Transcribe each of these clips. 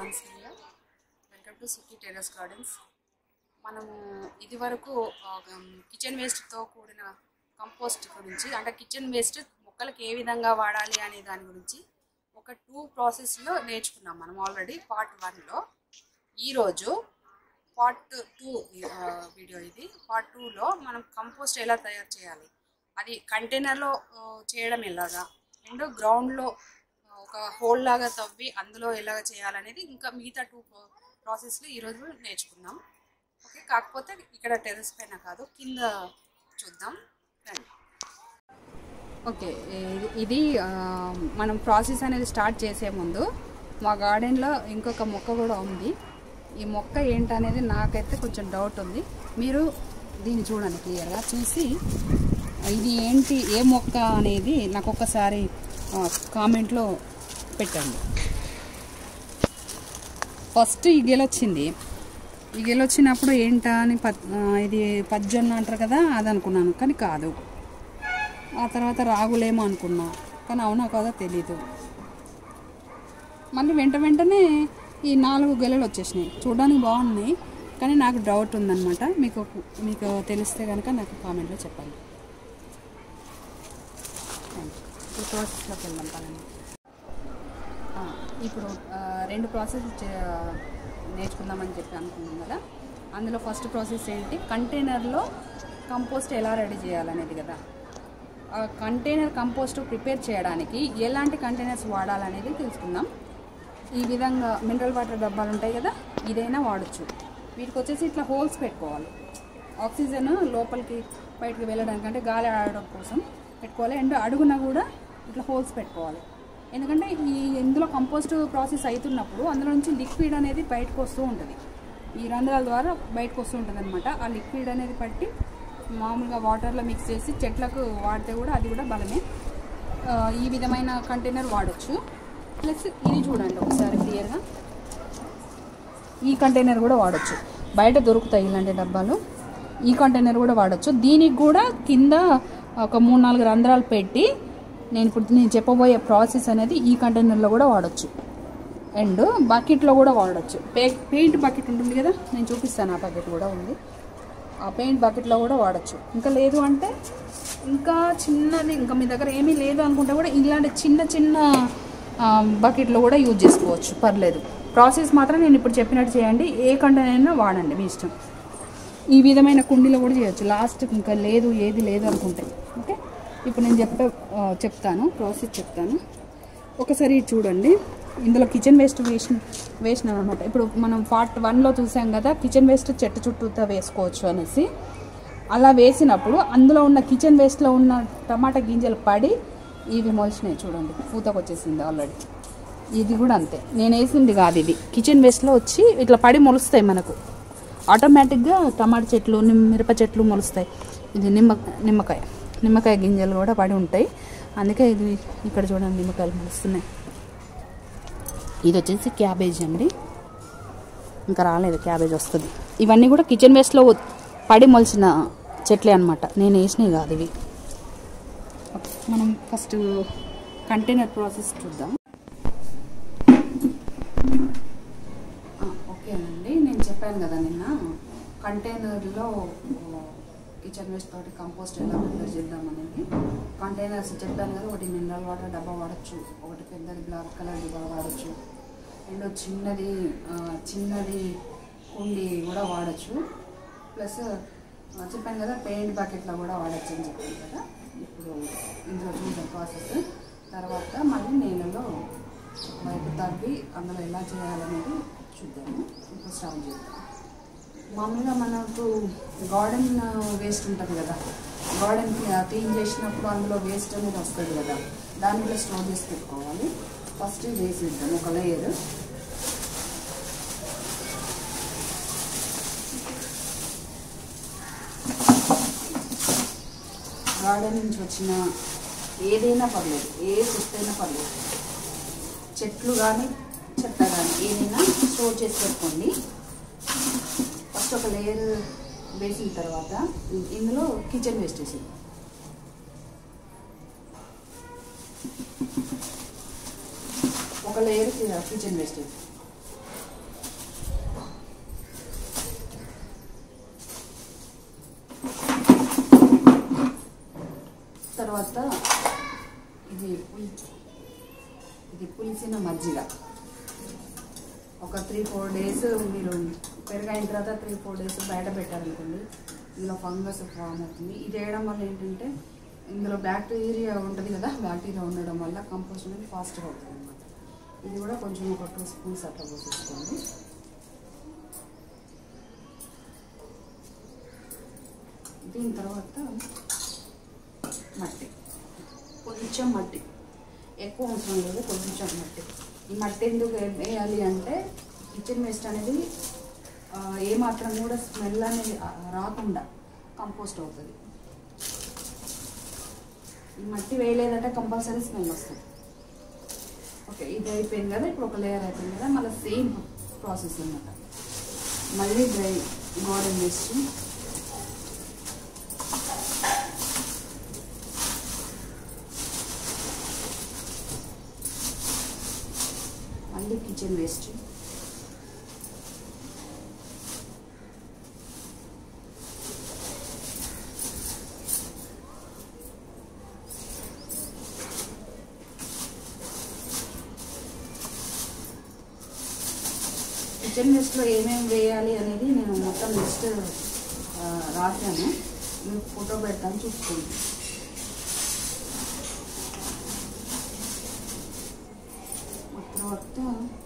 కాన్సిలియా welcome to Sukhi terrace gardens మనము ఇది వరకు కిచెన్ వేస్ట్తో కూడిన కంపోస్ట్ గురించి అంటే కిచెన్ వేస్ట్ మొక్కలకు ఏ విధంగా వాడాలి అనే దాని గురించి ఒక టూ ప్రాసెస్లో నేర్చుకున్నాం మనం ఆల్రెడీ పార్ట్ వన్లో ఈరోజు పార్ట్ టూ వీడియో ఇది పార్ట్ టూలో మనం కంపోస్ట్ ఎలా తయారు చేయాలి అది కంటైనర్లో చేయడం ఎలాగా అండ్ గ్రౌండ్లో ఒక హోల్ లాగా తవ్వి అందులో ఎలాగ చేయాలనేది ఇంకా మిగతా టూ ప్రాసెస్లు ఈరోజు నేర్చుకుందాం ఓకే కాకపోతే ఇక్కడ టెర్రస్ పైన కాదు కింద చూద్దాం రండి ఓకే ఇది- ఇది ఆ, మనం ప్రాసెస్ అనేది స్టార్ట్ చేసే ముందు మా గార్డెన్లో ఇంకొక మొక్క కూడా ఉంది ఈ మొక్క ఏంటనేది నాకైతే కొంచెం డౌట్ ఉంది మీరు దీన్ని చూడండి క్లియర్గా చూసి ఇది ఏంటి ఏ మొక్క అనేది నాకు ఒక్కసారి కామెంట్లో పెట్టండి ఫస్ట్ ఈ గెలొచ్చింది ఈ గెలొచ్చినప్పుడు ఏంటా అని పద్ ఆ, ఇది పజ్జొన్న అంటారు కదా అది అనుకున్నాను కానీ కాదు ఆ తర్వాత రాగులేమో అనుకున్నా కానీ అవునా కాదో తెలీదు మళ్ళీ వెంట వెంటనే ఈ నాలుగు గెలలు వచ్చేసినాయి చూడడానికి బాగున్నాయి కానీ నాకు డౌట్ ఉందన్నమాట మీకు మీకు తెలిస్తే కనుక నాకు కామెంట్లో చెప్పండి ఇప్పుడు ప్రాసెస్లోకి వెళ్దాం పదండి ఆ, ఇప్పుడు ఆ, రెండు ప్రాసెస్ చే- నేర్చుకుందామని చెప్పి అనుకున్నాం కదా అందులో ఫస్ట్ ప్రాసెస్ ఏంటి కంటైనర్లో కంపోస్ట్ ఎలా రెడీ చేయాలనేది కదా ఆ కంటైనర్ కంపోస్ట్ ప్రిపేర్ చేయడానికి ఎలాంటి కంటైనర్స్ వాడాలనేది తెలుసుకుందాం ఈ విధంగా మినరల్ వాటర్ డబ్బాలు ఉంటాయి కదా ఇదైనా వాడచ్చు వీటికి వచ్చేసి ఇట్లా హోల్స్ పెట్టుకోవాలి ఆక్సిజన్ లోపలికి బయటకు వెళ్ళడానికి అంటే గాలి ఆడడం కోసం పెట్టుకోవాలి అండ్ అడుగున కూడా ఇట్లా హోల్స్ పెట్టుకోవాలి ఎందుకంటే ఈ ఇందులో కంపోస్ట్ ప్రాసెస్ అవుతున్నప్పుడు అందులో నుంచి లిక్విడ్ అనేది బయటకు వస్తూ ఉంటుంది ఈ రంధ్రాల ద్వారా బయటకు వస్తూ ఉంటుంది అనమాట ఆ లిక్విడ్ అనేది పట్టి మామూలుగా వాటర్లో మిక్స్ చేసి చెట్లకు వాడితే కూడా అది కూడా బలమే ఆ, ఈ విధమైన కంటైనర్ వాడచ్చు ప్లస్ ఇది చూడండి ఒకసారి క్లియర్గా ఈ కంటైనర్ కూడా వాడచ్చు బయట దొరుకుతాయి ఇలాంటి డబ్బాలు ఈ కంటైనర్ కూడా వాడచ్చు దీనికి కూడా కింద ఒక మూడు నాలుగు రంధ్రాలు పెట్టి నేను ఇప్పుడు నేను చెప్పబోయే ప్రాసెస్ అనేది ఈ కంటైనర్లో కూడా వాడచ్చు అండ్ బకెట్లో కూడా వాడచ్చు పే పెయింట్ బకెట్ ఉంటుంది కదా నేను చూపిస్తాను ఆ బకెట్ కూడా ఉంది ఆ పెయింట్ బకెట్లో కూడా వాడచ్చు ఇంకా లేదు అంటే ఇంకా చిన్నది ఇంకా మీ దగ్గర ఏమీ లేదు అనుకుంటే కూడా ఇలాంటి చిన్న చిన్న ఆ, బకెట్లో కూడా యూజ్ చేసుకోవచ్చు పర్లేదు ప్రాసెస్ మాత్రం నేను ఇప్పుడు చెప్పినట్టు చేయండి ఏ కంటైనర్ వాడండి మీ ఇష్టం ఈ విధమైన కుండీలో కూడా చేయొచ్చు లాస్ట్ ఇంకా లేదు ఏది లేదు అనుకుంటే ఓకే ఇప్పుడు నేను చెప్పే ఆ, చెప్తాను ప్రాసెస్ చెప్తాను ఒకసారి ఇది చూడండి ఇందులో కిచెన్ వేస్ట్ వేసి వేసినాం అనమాట ఇప్పుడు మనం పార్ట్ వన్లో చూసాం కదా కిచెన్ వేస్ట్ చెట్టు చుట్టూతో వేసుకోవచ్చు అనేసి అలా వేసినప్పుడు అందులో ఉన్న కిచెన్ వేస్ట్లో ఉన్న టమాటా గింజలు పడి ఇవి మొలిచినాయి చూడండి పూతకు వచ్చేసింది ఆల్రెడీ ఇది కూడా అంతే నేను వేసింది కాదు ఇది కిచెన్ వేస్ట్లో వచ్చి ఇట్లా పడి మొలుస్తాయి మనకు ఆటోమేటిక్గా టమాటా చెట్లు నిమ్మ మిరప చెట్లు మొలుస్తాయి ఇది నిమ్మ నిమ్మకాయ నిమ్మకాయ గింజలు కూడా పడి ఉంటాయి అందుకే ఇది ఇక్కడ చూడండి నిమ్మకాయలు మొలుస్తున్నాయి ఇది వచ్చేసి క్యాబేజ్ అండి ఇంకా రాలేదు క్యాబేజ్ వస్తుంది ఇవన్నీ కూడా కిచెన్ వేస్ట్లో పడి మొలిచిన చెట్లే అనమాట నేను వేసినవి కాదు ఇవి ఓకే, మనం ఫస్ట్ కంటైనర్ ప్రాసెస్ చూద్దాం ఆ, ఓకేనండి నేను చెప్పాను కదా నిన్న కంటైనర్లో కిచెన్ వేస్ట్ తోటి కంపోస్ట్ ఎలా ప్రిపేర్ చేద్దాం అనేది కంటైనర్స్ చెప్పాను కదా ఒకటి మినరల్ వాటర్ డబ్బా వాడచ్చు ఒకటి పెద్దది బ్లాక్ కలర్ డబ్బా వాడచ్చు అండ్ చిన్నది ఆ, చిన్నది కుండి కూడా వాడచ్చు ప్లస్ ఆ, చెప్పాను కదా పెయింట్ బకెట్లో కూడా వాడచ్చు అని చెప్పాను కదా ఇప్పుడు ఇందులో చూద్దాం ప్రాసెస్ తర్వాత మళ్ళీ నేలలో వైపు తవ్వి అందులో ఎలా చేయాలనేది చూద్దాము ఇప్పుడు స్టార్ట్ చేద్దాం మామూలుగా మనకు గార్డెన్ వేస్ట్ ఉంటుంది కదా గార్డెన్ క్లీన్ చేసినప్పుడు అందులో వేస్ట్ అనేది వస్తుంది కదా దాన్ని కూడా స్టోర్ చేసి పెట్టుకోవాలి ఫస్ట్ వేసిద్దాం ఒక లేయర్ గార్డెన్ నుంచి వచ్చిన ఏదైనా పర్లేదు ఏ చెట్టు అయినా పర్లేదు చెట్లు కానీ చెత్త కానీ ఏదైనా స్టోర్ చేసి పెట్టుకోండి ఫస్ట్ ఒక లేయర్ వేసిన తర్వాత ఇందులో కిచెన్ వేస్ట్ వేసింది ఒక లేయర్ కిచెన్ వేస్ట్ మజ్జిగ ఒక త్రీ ఫోర్ డేస్ మీరు పెరుగైన తర్వాత త్రీ ఫోర్ డేస్ బయట పెట్టారనుకోండి ఇందులో ఫంగస్ ఫామ్ అవుతుంది ఇది వేయడం వల్ల ఏంటంటే ఇందులో బ్యాక్టీరియా ఉంటుంది కదా బ్యాక్టీరియా ఉండడం వల్ల కంపోస్ట్ అనేది ఫాస్ట్గా అవుతుంది అనమాట ఇది కూడా కొంచెం ఒక టూ స్పూన్స్ అట్లా పోసేసుకోండి దీని తర్వాత మట్టి కొంచెం మట్టి ఎక్కువ అవసరం లేదు కొంచెం మట్టి ఈ మట్టి ఎందుకు వే- వేయాలి అంటే కిచెన్ వేస్ట్ అనేది ఆ, ఏమాత్రం కూడా స్మెల్ అనేది ఆ, రాకుండా కంపోస్ట్ అవుతుంది ఈ మట్టి వేయలేదంటే కంపల్సరీ స్మెల్ వస్తుంది ఓకే ఇది అయిపోయింది కదా ఇప్పుడు ఒక లేయర్ అయిపోయింది కదా మళ్ళీ సేమ్ ప్రాసెస్ అనమాట మళ్ళీ డ్రై గార్డెన్ వేస్ట్ మళ్ళీ కిచెన్ వేస్ట్ కిచెన్ వేస్ట్లో ఏమేమి వేయాలి అనేది నేను మొత్తం లిస్ట్ ఆ, రాశాను మీకు ఫోటో పెడతాను చూసుకోండి ఆ తర్వాత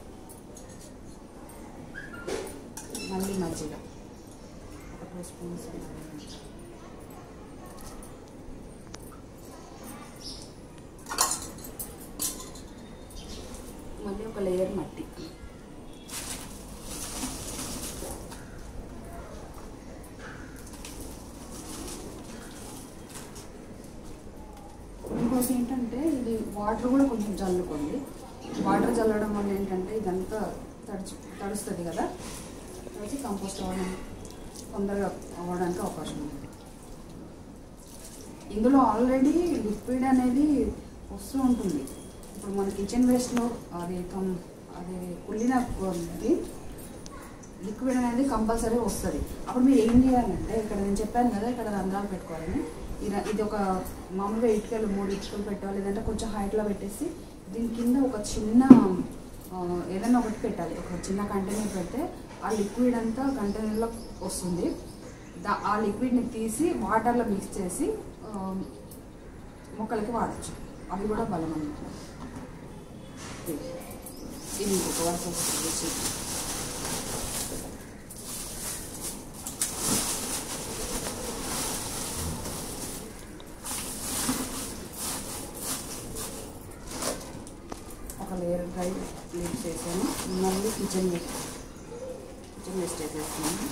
మళ్ళీ మజ్జిగ ఒక టూ స్పూన్స్ మళ్ళీ ఒక లేయర్ మట్టి ఇంకోటి ఏంటంటే ఇది వాటర్ కూడా కొంచెం చల్లుకోండి వాటర్ చల్లడం వల్ల ఏంటంటే ఇదంతా తడిచి తడుస్తుంది కదా తడిచి కంపోస్ట్ అవ్వడం తొందరగా అవ్వడానికి అవకాశం ఉంది ఇందులో ఆల్రెడీ లిక్విడ్ అనేది వస్తూ ఉంటుంది ఇప్పుడు మన కిచెన్ వేస్ట్లో అది కం అది కుళ్ళిన ఇది లిక్విడ్ అనేది కంపల్సరీ వస్తుంది అప్పుడు మీరు ఏం చేయాలంటే ఇక్కడ నేను చెప్పాను కదా ఇక్కడ రంధ్రాలు పెట్టుకోవాలని ఈ ర- ఇది ఒక మామూలుగా ఇటుకలు మూడు ఇటుకలు పెట్టాలి లేదంటే కొంచెం హైట్లో పెట్టేసి దీని కింద ఒక చిన్న ఆ, ఏదైనా ఒకటి పెట్టాలి ఒక చిన్న కంటైనర్ పెడితే ఆ లిక్విడ్ అంతా కంటైనర్లో వస్తుంది దా ఆ లిక్విడ్ని తీసి వాటర్లో మిక్స్ చేసి ఆ, మొక్కలకి వాడచ్చు అవి కూడా బలం అన్నమాట ఇది ఇంకొక వరకు వస్తుంది ఒక లేయర్ డ్రై లీవ్స్ వేసాను మళ్ళీ కిచెన్ వేస్ట్ కిచెన్ వేస్ట్ వేసేస్తున్నాను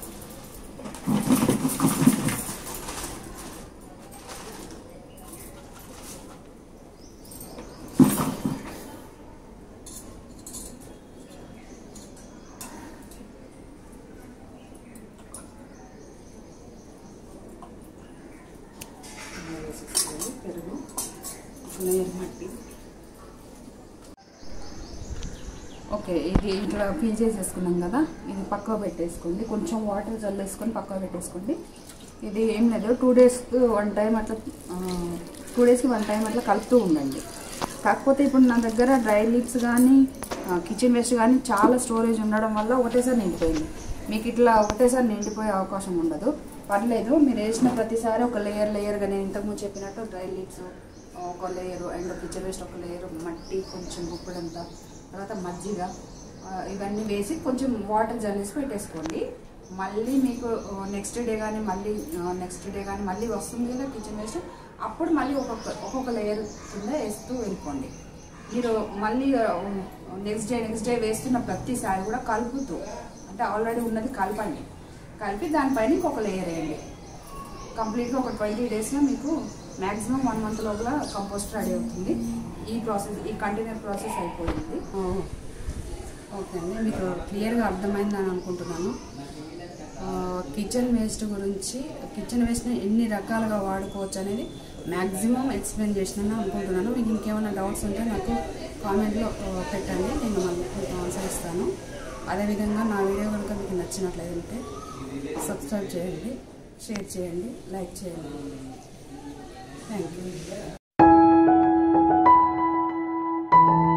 ఇలా వేసేసుకోవాలి పెరుగు ఒక లేయర్ మట్టి ఓకే ఇది ఇట్లా ఫిల్ చేసేసుకున్నాం కదా ఇది పక్కకు పెట్టేసుకోండి కొంచెం వాటర్ చల్లేసుకొని పక్కకు పెట్టేసుకోండి ఇది ఏం లేదు టూ డేస్కి వన్ టైం అట్లా టూ డేస్కి వన్ టైం అట్లా కలుపుతూ ఉండండి కాకపోతే ఇప్పుడు నా దగ్గర డ్రై లీవ్స్ కానీ కిచెన్ వేస్ట్ కానీ చాలా స్టోరేజ్ ఉండడం వల్ల ఒకటేసారి నిండిపోయింది మీకు ఇట్లా ఒకటేసారి నిండిపోయే అవకాశం ఉండదు పర్లేదు మీరు వేసిన ప్రతిసారి ఒక లేయర్ లేయర్గా నేను ఇంతకుముందు చెప్పినట్టు డ్రై లీవ్స్ ఒక లేయరు అండ్ కిచెన్ వేస్ట్ ఒక లేయరు మట్టి కొంచెం గుప్పుడంతా తర్వాత మజ్జిగ ఆ, ఇవన్నీ వేసి కొంచెం వాటర్ జల్లేసి పెట్టేసుకోండి మళ్ళీ మీకు నెక్స్ట్ డే కానీ మళ్ళీ నెక్స్ట్ డే కానీ మళ్ళీ వస్తుంది కదా కిచెన్ వేస్ట్ అప్పుడు మళ్ళీ ఒక్కొక్క ఒక్కొక్క లేయర్ కింద వేస్తూ వెళ్ళిపోండి మీరు మళ్ళీ నెక్స్ట్ డే నెక్స్ట్ డే వేస్తున్న ప్రతిసారి కూడా కలుపుతూ అంటే ఆల్రెడీ ఉన్నది కలపండి కలిపి దానిపైన ఇంకొక లేయర్ వేయండి కంప్లీట్గా ఒక ట్వంటీ డేస్లో మీకు మ్యాక్సిమం వన్ మంత్ లోపల కంపోస్ట్ రెడీ అవుతుంది ఈ ప్రాసెస్ ఈ కంటైనర్ ప్రాసెస్ అయిపోయింది ఓకే అండి మీకు క్లియర్గా అర్థమైందని అనుకుంటున్నాను కిచెన్ వేస్ట్ గురించి కిచెన్ వేస్ట్ని ఎన్ని రకాలుగా వాడుకోవచ్చు అనేది మ్యాక్సిమం ఎక్స్ప్లెయిన్ చేసినాను అనుకుంటున్నాను మీకు ఇంకేమైనా డౌట్స్ ఉంటే నాకు కామెంట్లో పెట్టండి నేను మళ్ళీ మీకు ఆన్సర్ ఇస్తాను అదేవిధంగా నా వీడియో కనుక మీకు నచ్చినట్లయితే సబ్స్క్రైబ్ చేయండి షేర్ చేయండి లైక్ చేయండి థ్యాంక్ యూ